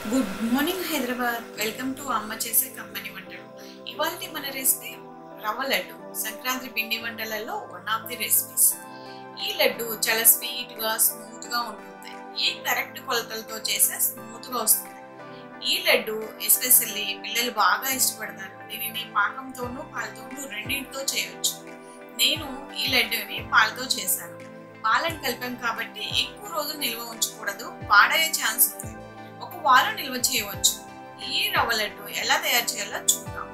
good morning Hyderabad welcome to అమ్మ చేసే కమ్మని వంటలు ఇవాళ మన రెసిపీ రవ్వ లడ్డు సంక్రాంతి పిండి వంటలలో వన్ ఆఫ్ ది రెసిపీస్ ఈ లడ్డు చాలా స్వీట్ గా స్మూత్ గా ఉంటుంది ఈ కరెక్ట్ కొలతలతో చేస్తే స్మూత్ గా వస్తుంది ఈ లడ్డు ఎస్పెషల్లీ పిల్లలు బాగా ఇష్టపడతారు దీనిని పాకంతోనూ పాలతోనూ రెండింటితో చేయవచ్చు నేను ఈ లడ్డూని పాలతో చేశాను పాలను కలిపాం కాబట్టి ఎక్కువ రోజులు నిల్వ ఉంచకూడదు పాడయ్యే ఛాన్స్ ఉంది ఒక వారం నిల్వ చేయవచ్చు ఈ రవ్వ లడ్డు ఎలా తయారు చేయాలో చూద్దాం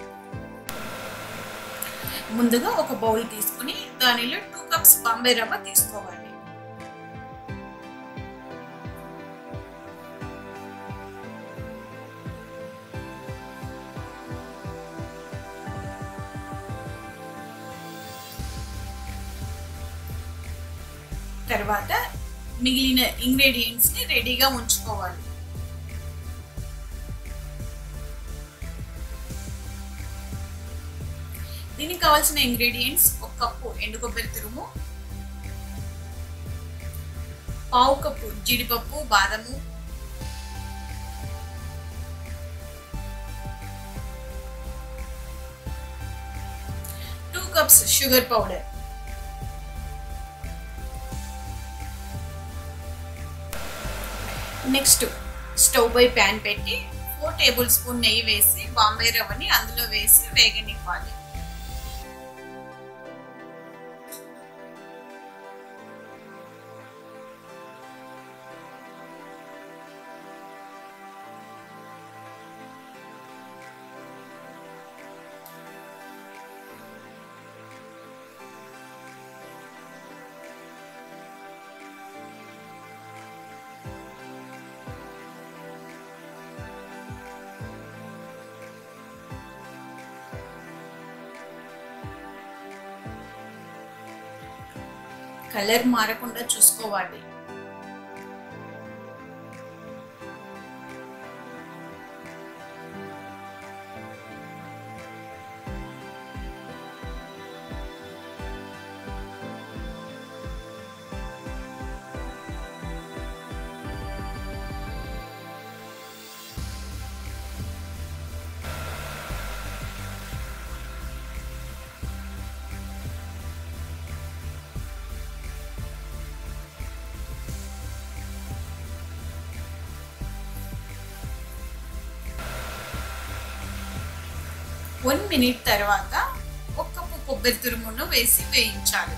ముందుగా ఒక బౌల్ తీసుకుని దానిలో టూ కప్స్ బాంబే రవ్వ తీసుకోవాలి తర్వాత మిగిలిన ఇంగ్రీడియంట్స్ ని రెడీగా ఉంచుకోవాలి దీనికి కావాల్సిన ఇంగ్రీడియంట్స్ ఒక కప్పు ఎండు కొబ్బరి తురుము పావు కప్పు జీడిపప్పు బాదము two cups sugar powder next stove పై ప్యాన్ పెట్టి ఫోర్ టేబుల్ స్పూన్ నెయ్యి వేసి బాంబే రవ్వని అందులో వేసి వేగనివ్వాలి కలర్ మారకుండా చూసుకోవాలి వన్ మినిట్ తర్వాత ఒక కప్పు కొబ్బరి తురుమును వేసి వేయించాలి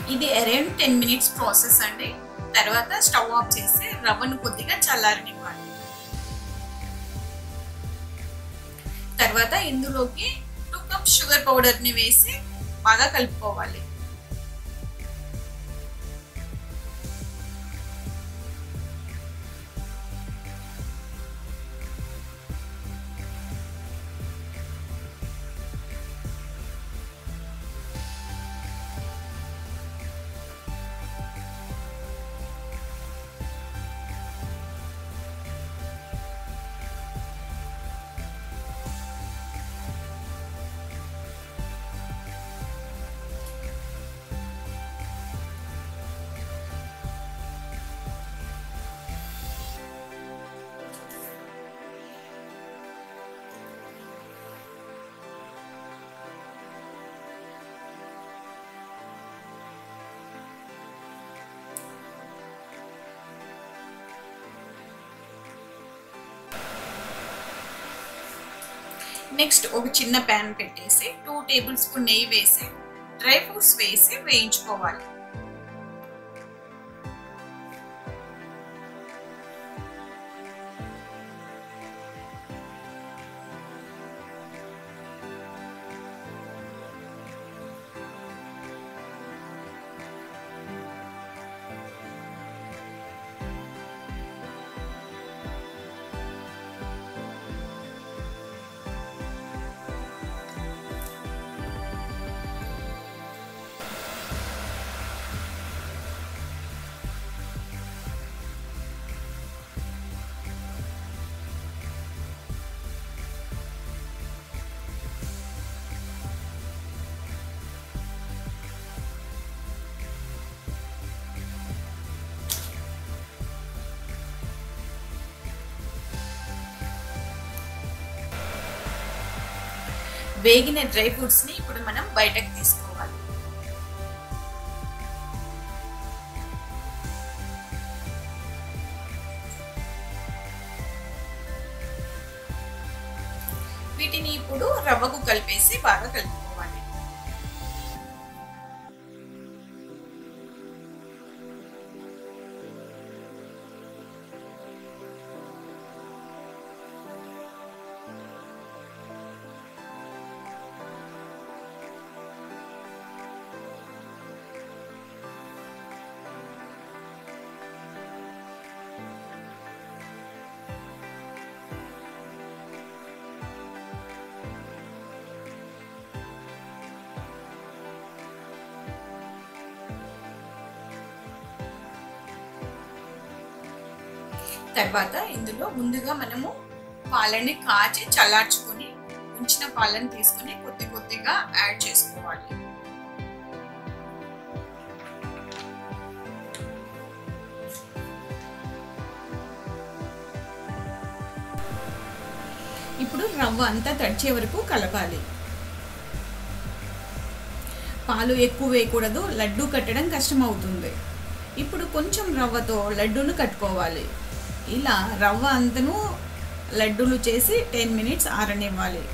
ఇది అరౌండ్ టెన్ మినిట్స్ ప్రాసెస్ అండి తర్వాత స్టవ్ ఆఫ్ చేసి రవ్వను కొద్దిగా చల్లారనివ్వాలి తర్వాత ఇందులోకి టూ కప్ షుగర్ పౌడర్ని వేసి బాగా కలుపుకోవాలి నెక్స్ట్ ఒక చిన్న ప్యాన్ పెట్టేసి టూ టేబుల్ స్పూన్ నెయ్యి వేసి డ్రై ఫ్రూట్స్ వేసి వేయించుకోవాలి వేగిన డ్రై ఫ్రూట్స్ ని ఇప్పుడు మనం బయటకు తీసుకోవాలి వీటిని ఇప్పుడు రవ్వకు కలిపేసి బాగా కలుపుకోవాలి తర్వాత ఇందులో ముందుగా మనము పాలని కాచి చల్లార్చుకొని ఉంచిన పాలను తీసుకొని కొద్ది కొద్దిగా యాడ్ చేసుకోవాలి ఇప్పుడు రవ్వ అంతా తడిచే వరకు కలపాలి పాలు ఎక్కువ వేయకూడదు లడ్డు కట్టడం కష్టమవుతుంది ఇప్పుడు కొంచెం రవ్వతో లడ్డూను కట్టుకోవాలి ఇలా రవ్వ అంతను లడ్డూలు చేసి టెన్ మినిట్స్ ఆరనివ్వాలి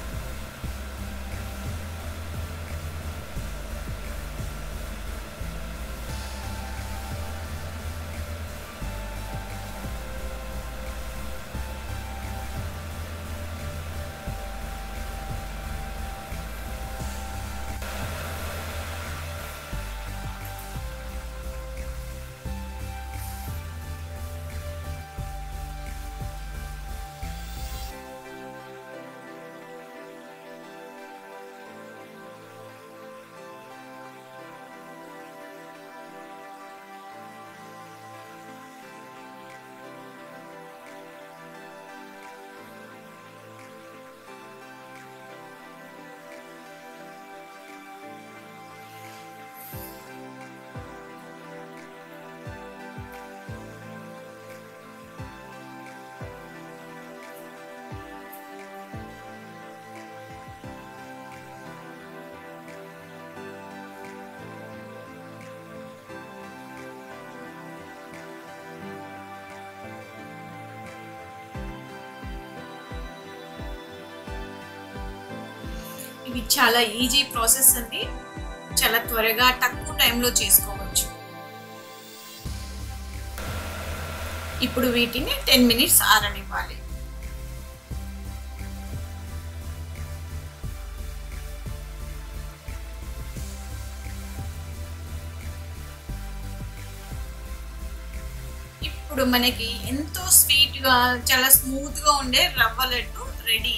ఇవి చాలా ఈజీ ప్రాసెస్ అండి చాలా త్వరగా తక్కువ టైంలో చేసుకోవచ్చు ఇప్పుడు వీటిని టెన్ మినిట్స్ ఆరనివ్వాలి ఇప్పుడు మనకి ఎంతో స్వీట్ గా చాలా స్మూత్ గా ఉండే రవ్వ లడ్డు రెడీ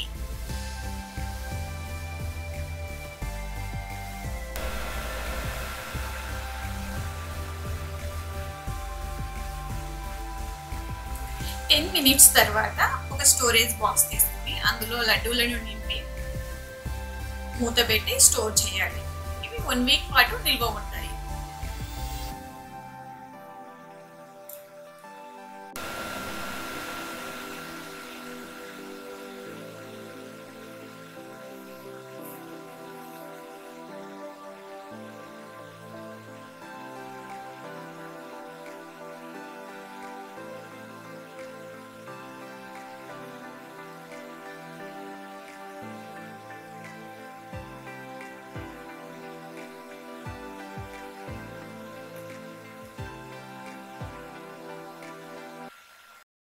టెన్ మినిట్స్ తర్వాత ఒక స్టోరేజ్ బాక్స్ తీసుకుని అందులో లడ్డూలను నింపి మూత పెట్టి స్టోర్ చేయాలి ఇవి వన్ వీక్ పాటు నిల్వ ఉంటాయి